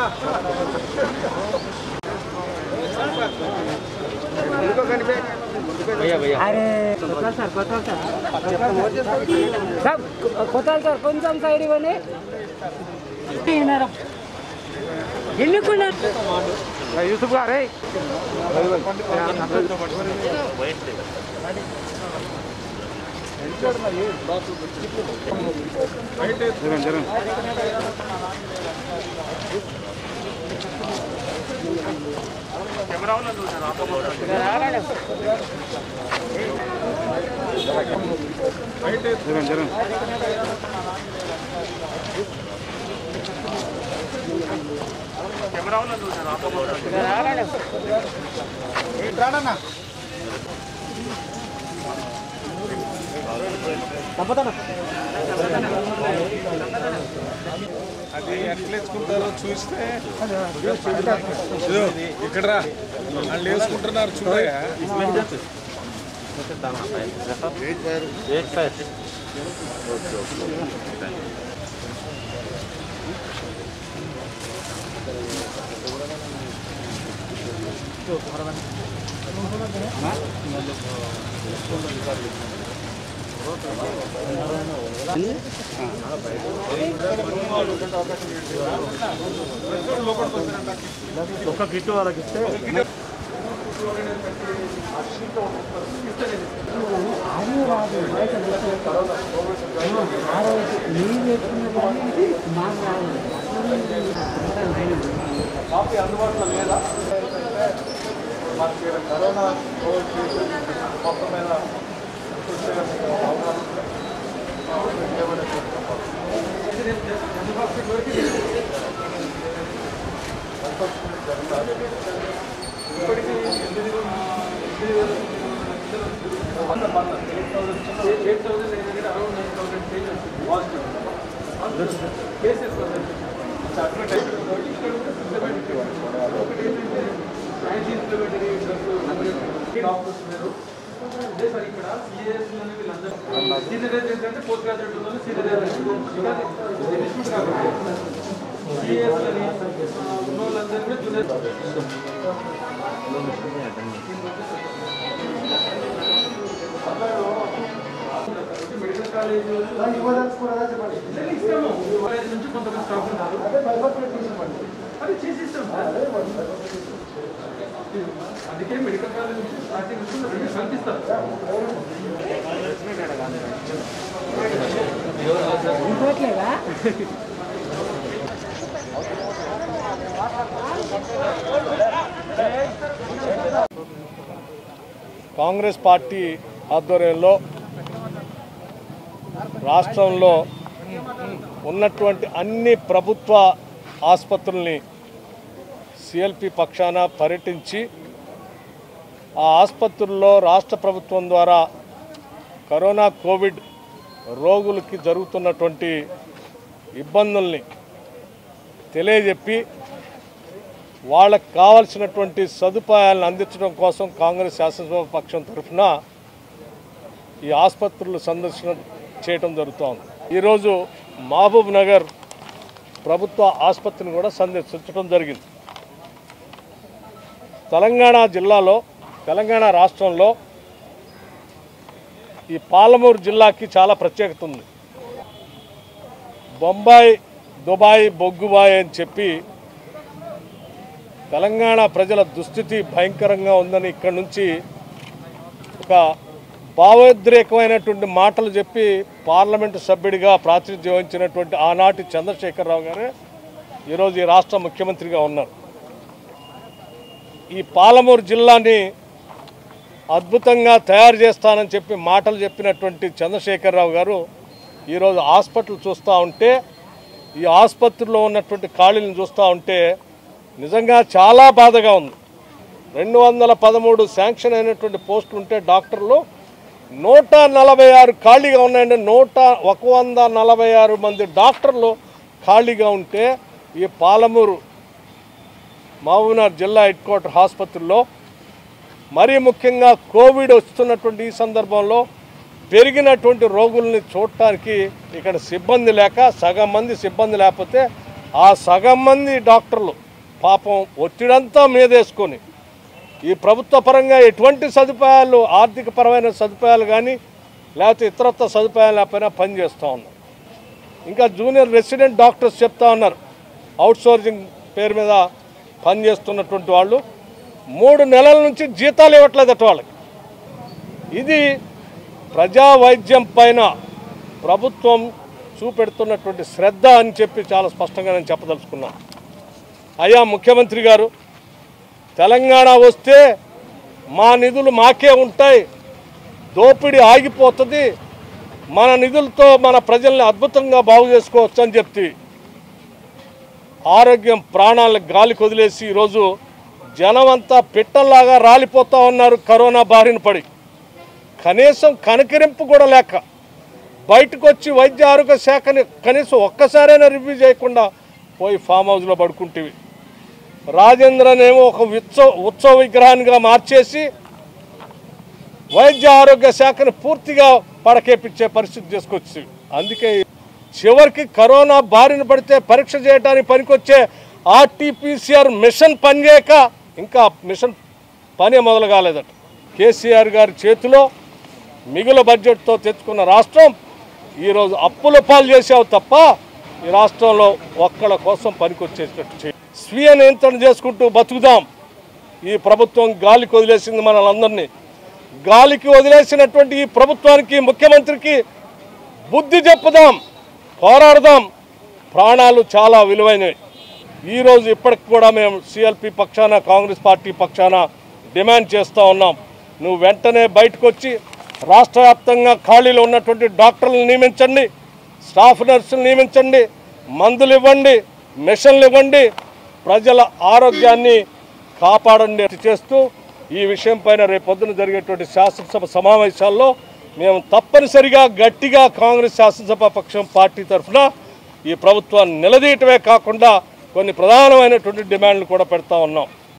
అరే కొత్త సార్ కొత్త సార్ సార్ కొత్త సార్ కొంచెం సైడ్ ఇవ్వండి ఎన్నుకున్నారు యూసుఫ్ గారే జరం జరం జరం జరం అది ఎట్లా వేసుకుంటారో చూస్తే ఇదిగో, ఇక్కడ రా వాళ్ళు వేసుకుంటున్నారు చూడగా ఇంకోట్లేదా కాంగ్రెస్ పార్టీ ఆధ్వర్యంలో రాష్ట్రంలో ఉన్నటువంటి అన్ని ప్రభుత్వ ఆసుపత్రుల్ని సిఎల్పి పక్షాన పర్యటించి ఆ ఆసుపత్రుల్లో రాష్ట్ర ప్రభుత్వం ద్వారా కరోనా కోవిడ్ రోగులకి జరుగుతున్నటువంటి ఇబ్బందుల్ని తెలియజెప్పి వాళ్ళకు కావలసినటువంటి సదుపాయాలను అందించడం కోసం కాంగ్రెస్ శాసనసభ పక్షం తరఫున ఈ ఆసుపత్రులు సందర్శన చేయటం జరుగుతోంది ఈరోజు మహబూబ్ నగర్ ప్రభుత్వ ఆసుపత్రిని కూడా సందర్శించడం జరిగింది తెలంగాణ జిల్లాలో తెలంగాణ రాష్ట్రంలో ఈ పాలమూరు జిల్లాకి చాలా ప్రత్యేకత ఉంది బొంబాయి దుబాయ్ బొగ్గుబాయ్ అని చెప్పి తెలంగాణ ప్రజల దుస్థితి భయంకరంగా ఉందని ఇక్కడ నుంచి ఒక భావోద్రేకమైనటువంటి మాటలు చెప్పి పార్లమెంటు సభ్యుడిగా ప్రాతినిధ్యం వహించినటువంటి ఆనాటి చంద్రశేఖరరావు గారే ఈరోజు ఈ రాష్ట్ర ముఖ్యమంత్రిగా ఉన్నారు ఈ పాలమూరు జిల్లాని అద్భుతంగా తయారు చేస్తానని చెప్పి మాటలు చెప్పినటువంటి చంద్రశేఖరరావు గారు ఈరోజు హాస్పిటల్ చూస్తూ ఉంటే ఈ ఆసుపత్రిలో ఉన్నటువంటి ఖాళీలను చూస్తూ ఉంటే నిజంగా చాలా బాధగా ఉంది రెండు వందల పదమూడు శాంక్షన్ అయినటువంటి పోస్టులు ఉంటే డాక్టర్లు నూట నలభై ఆరు ఖాళీగా ఉన్నాయండి నూట ఒక వంద నలభై ఆరు మంది డాక్టర్లు ఖాళీగా ఉంటే ఈ పాలమూరు మహబూబ్నగర్ జిల్లా హెడ్ క్వార్టర్ ఆసుపత్రిలో మరీ ముఖ్యంగా కోవిడ్ వస్తున్నటువంటి ఈ సందర్భంలో పెరిగినటువంటి రోగుల్ని చూడటానికి ఇక్కడ సిబ్బంది లేక సగం మంది సిబ్బంది లేకపోతే ఆ సగం మంది డాక్టర్లు పాపం ఒత్తిడంతా మీదేసుకొని ఈ ప్రభుత్వ పరంగా ఎటువంటి సదుపాయాలు ఆర్థిక పరమైన సదుపాయాలు కానీ లేకపోతే ఇతరత్వ సదుపాయాలు లేకపోయినా పనిచేస్తూ ఉన్నారు ఇంకా జూనియర్ రెసిడెంట్ డాక్టర్స్ చెప్తా ఉన్నారు అవుట్ సోర్సింగ్ పేరు మీద పనిచేస్తున్నటువంటి వాళ్ళు మూడు నెలల నుంచి జీతాలు ఇవ్వట్లేదట వాళ్ళకి ఇది ప్రజా వైద్యం పైన ప్రభుత్వం చూపెడుతున్నటువంటి శ్రద్ధ అని చెప్పి చాలా స్పష్టంగా నేను చెప్పదలుచుకున్నాను అయ్యా ముఖ్యమంత్రి గారు తెలంగాణ వస్తే మా నిధులు మాకే ఉంటాయి దోపిడీ ఆగిపోతుంది మన నిధులతో మన ప్రజల్ని అద్భుతంగా బాగు చేసుకోవచ్చు అని చెప్తే ఆరోగ్యం ప్రాణాలకు గాలి కొదిలేసి ఈరోజు జనమంతా పిట్టల్లాగా రాలిపోతా ఉన్నారు కరోనా బారిన పడి కనీసం కనకరింపు కూడా లేక బయటకు వచ్చి వైద్య ఆరోగ్య శాఖని కనీసం ఒక్కసారైనా రివ్యూ చేయకుండా పోయి ఫామ్ హౌస్లో పడుకుంటేవి రాజేంద్రనేమో ఒక ఉత్సవ ఉత్సవ విగ్రహానిగా మార్చేసి వైద్య ఆరోగ్య శాఖను పూర్తిగా పడకేపించే పరిస్థితి తీసుకొచ్చి అందుకే చివరికి కరోనా బారిన పడితే పరీక్ష చేయడానికి పనికొచ్చే ఆర్టీపీసీఆర్ మిషన్ పనిచేయక ఇంకా మిషన్ పని మొదలు కాలేదట కేసీఆర్ గారి చేతిలో మిగుల బడ్జెట్తో తెచ్చుకున్న రాష్ట్రం ఈరోజు అప్పుల పాలు చేసావు తప్ప ఈ రాష్ట్రంలో ఒక్కళ్ళ కోసం పనికొచ్చేటట్టు చేయి స్వీయ నియంత్రణ చేసుకుంటూ బతుకుదాం ఈ ప్రభుత్వం గాలికి వదిలేసింది మనల్ని గాలికి వదిలేసినటువంటి ఈ ప్రభుత్వానికి ముఖ్యమంత్రికి బుద్ధి చెప్పుదాం పోరాడదాం ప్రాణాలు చాలా విలువైనవి ఈరోజు ఇప్పటికి కూడా మేము సిఎల్పి పక్షాన కాంగ్రెస్ పార్టీ పక్షాన డిమాండ్ చేస్తూ ఉన్నాం నువ్వు వెంటనే బయటకు వచ్చి రాష్ట్ర వ్యాప్తంగా ఖాళీలో ఉన్నటువంటి డాక్టర్లను నియమించండి స్టాఫ్ నర్సులు నియమించండి మందులు ఇవ్వండి మిషన్లు ఇవ్వండి ప్రజల ఆరోగ్యాన్ని కాపాడండి అని చేస్తూ ఈ విషయం పైన రేపొద్దున జరిగేటువంటి శాసనసభ సమావేశాల్లో మేము తప్పనిసరిగా గట్టిగా కాంగ్రెస్ శాసనసభ పక్షం పార్టీ తరఫున ఈ ప్రభుత్వాన్ని నిలదీయటమే కాకుండా కొన్ని ప్రధానమైనటువంటి డిమాండ్లు కూడా పెడతా ఉన్నాం